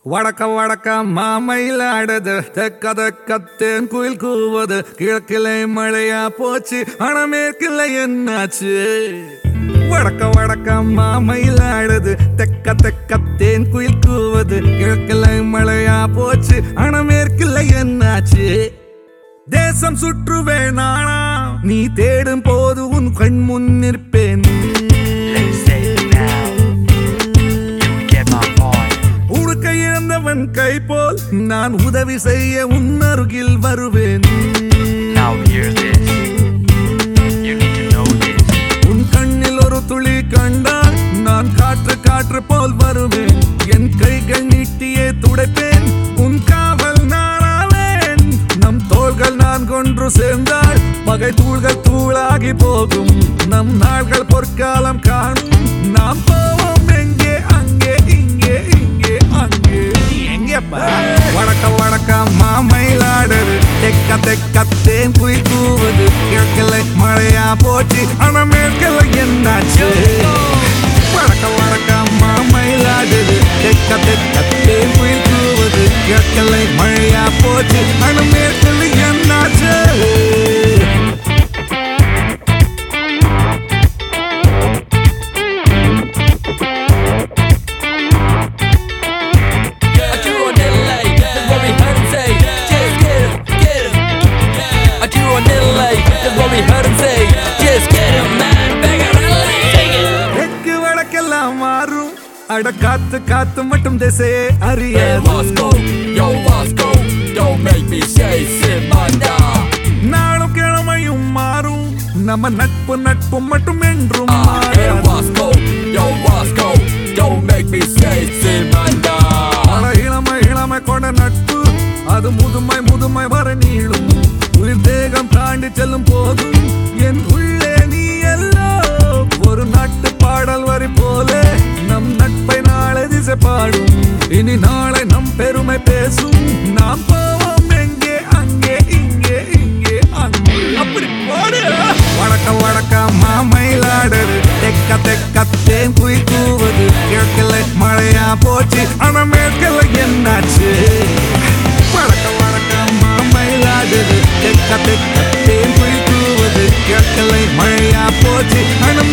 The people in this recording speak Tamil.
வடக்க வடக்க மாமயிலாடுது தெக்க தெக்கத்தேன் குயில் கூவது கிழக்கிளை மழையா போச்சு ஆனா மேற்கில்லை என்னாச்சு வடக்க வடக்க மாமயிலாடுது தெக்க தெக்கத்தேன் குயில் கூவது கிழக்கிளை மழையா போச்சு ஆனா மேற்கில்லை என்னாச்சு தேசம் சுற்றுவேன் நானா நீ தேடும் போது உன் கண் முன் நிற்பேன் Let's say it now. You get my point. உடுக்க இழந்தவன் கை போல் நான் உதவி செய்ய உன் அருகில் வருவேன் Now hear this. You need to know this. உன் கண்ணில் ஒரு துளி கண்டால் நான் காற்று காற்று போல் வருவேன் என் கைகள் நீட்டியே துடைப்பேன் உன் காவல் நாளாவேன் நம் தோள்கள் நான் கொன்று சேர்ந்தால் பகை தூள்கள் தூளாகி போகும் நம் நாள்கள் பொற்காலம் காணும் நாம் போவோம் எங்கே அங்கே இங்கே இங்கே அங்கே நீ எங்கேப்பா வணக்கம் வணக்கம் மாமயிலாடுது தெக்க தெக்க தேன் குயில் கூவது கிழக்கில்லை மழையா போச்சு ஆனா மேற்கில்லை என்னாச்சு வணக்கம் வணக்கம் மாமயிலாடுது தெக்க தெக்க தேன் குயில் கூவது கிழக்கில்லை மழையா போச்சு ஆனா மேற்கில்லை என்னாச்சு I do a delay, that's what we heard him say. Just get him, get him. I do a delay, that's what we heard him say. Just get him, man. Bang it, take it. தெற்கு வடக்கெல்லாம் மாறும் அட காத்து காத்து மட்டும் திசையே Hey, அறியாது Moscow, yo, Moscow, don't make me say Simanda. நாளும் கிழமையும் மாறும் நம்ம நட்பு நட்பு மட்டும் என்றும் Ah, hey, மாறாது. Moscow, yo, Moscow, don't make me say Simanda. பல இளமை இளமை கொண்ட நட்பு அது முதுமை முதுமை வர நீளும் உயிர் தேகம் தாண்டி செல்லும் போதும் என் உள்ளே நீ எல்லோ ஒரு நாட்டு பாடல் வரி போல நம் நட்பை நாளை திசை பாடும் இனி நாளை நம் பெருமை பேசும் நாம் போவோம் எங்கே அங்கே இங்கே இங்கே அங்கே அப்படி போடு வணக்கம் வணக்கம் மாமயிலாடுது தெக்க தெக்க தேன் குயில் கூவது கிழக்கில்லை மழையா போச்சு ஆனா மேற்கில்லை என்னாச்சு வணக்கம் வணக்கம் மாமயிலாடுது தெக்க தெக்க தேன் குயில் கூவது கிழக்கில்லை மழையா போச்சு ஆனா